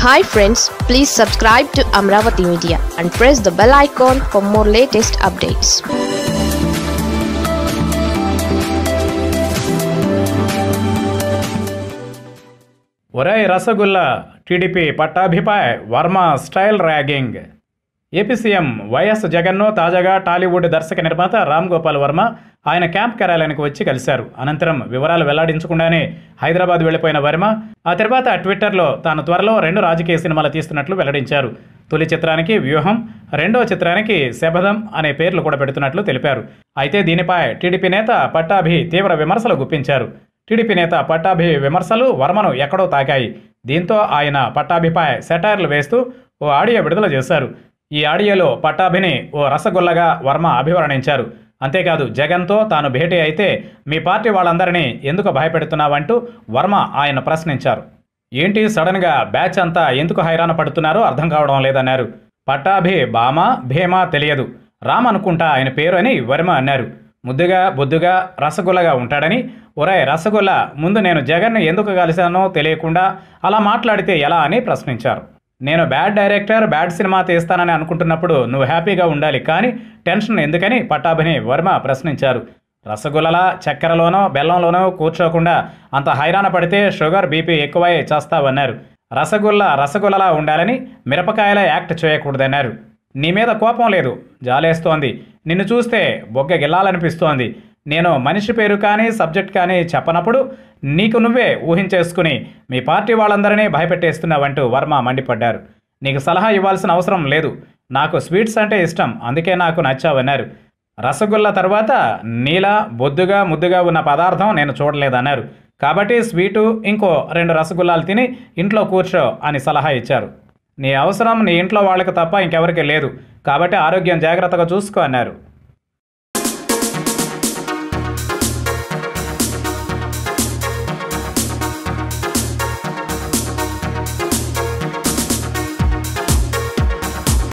hi friends please subscribe to Amaravati media and press the bell icon for more latest updates ఒరే rasgulla TDP పట్టాభిపై Varma style ragging AP CM YS జగన్ను తాజాగా టాలీవుడ్ దర్శక నిర్మాత రామ్ గోపాల్ వర్మ ఆయన క్యాంప్ కార్యాలయానికి వచ్చి కలిశారు అనంతరం వివరాలు వెల్లడించకుండానే హైదరాబాద్ వెళ్లిపోయిన వర్మ ఆ తర్వాత ట్విట్టర్లో తాను త్వరలో రెండు రాజకీయ సినిమాలు తీస్తున్నట్లు వెల్లడించారు తొలి చిత్రానికి వ్యూహం రెండో చిత్రానికి శబదం అనే పేర్లు కూడా పెడుతున్నట్లు తెలిపారు అయితే దీనిపై టీడీపీ నేత పట్టాభి తీవ్ర విమర్శలు గుప్పించారు టీడీపీ నేత పట్టాభి విమర్శలు వర్మను ఎక్కడో తాకాయి దీంతో ఆయన పట్టాభిపై సెటైర్లు వేస్తూ ఓ ఆడియో విడుదల చేశారు ఈ ఆడియోలో పట్టాభిని ఓ రసగుల్లగా వర్మ అభివర్ణించారు అంతేకాదు జగన్తో తాను భేటీ అయితే మీ పార్టీ వాళ్ళందరినీ ఎందుకు భయపెడుతున్నావంటూ వర్మ ఆయన ప్రశ్నించారు ఏంటి సడన్గా బ్యాచ్ అంతా ఎందుకు హైరాణ పడుతున్నారో అర్థం కావడం లేదన్నారు పట్టాభి బామా భీమా తెలియదు రామ్ అనుకుంటా ఆయన పేరు అని వర్మ అన్నారు ముద్దుగా బొద్దుగా రసగుల్లగా ఉంటాడని ఒరే రసగుల్ల ముందు నేను జగన్ను ఎందుకు కలిశానో తెలియకుండా అలా మాట్లాడితే ఎలా అని ప్రశ్నించారు నేను బ్యాడ్ డైరెక్టర్ బ్యాడ్ సినిమా తీస్తానని అనుకుంటున్నప్పుడు నువ్వు హ్యాపీగా ఉండాలి కానీ టెన్షన్ ఎందుకని పట్టాభిని వర్మ ప్రశ్నించారు రసగుల్లల చక్కెరలోనో బెల్లంలోనో కూర్చోకుండా అంత హైరాణ పడితే షుగర్ బీపీ ఎక్కువై చేస్తావన్నారు రసగుల్ల రసగుల్లలా ఉండాలని మిరపకాయల యాక్ట్ చేయకూడదన్నారు నీ మీద కోపం లేదు జాలేస్తోంది నిన్ను చూస్తే బొగ్గ గిల్లాలనిపిస్తోంది నేను మనిషి పేరు కానీ సబ్జెక్ట్ కానీ చెప్పనప్పుడు నీకు నువ్వే ఊహించేసుకుని మీ పార్టీ వాళ్ళందరినీ భయపెట్టేస్తున్నావంటూ వర్మ మండిపడ్డారు నీకు సలహా ఇవ్వాల్సిన అవసరం లేదు నాకు స్వీట్స్ అంటే ఇష్టం అందుకే నాకు నచ్చావన్నారు రసగుల్ల తర్వాత నీల బొద్దుగా ముద్దుగా ఉన్న పదార్థం నేను చూడలేదన్నారు కాబట్టి స్వీటు ఇంకో రెండు రసగుల్లాలు తిని ఇంట్లో కూర్చో అని సలహా ఇచ్చారు నీ అవసరం నీ ఇంట్లో వాళ్ళకి తప్ప ఇంకెవరికి లేదు కాబట్టి ఆరోగ్యం జాగ్రత్తగా చూసుకో అన్నారు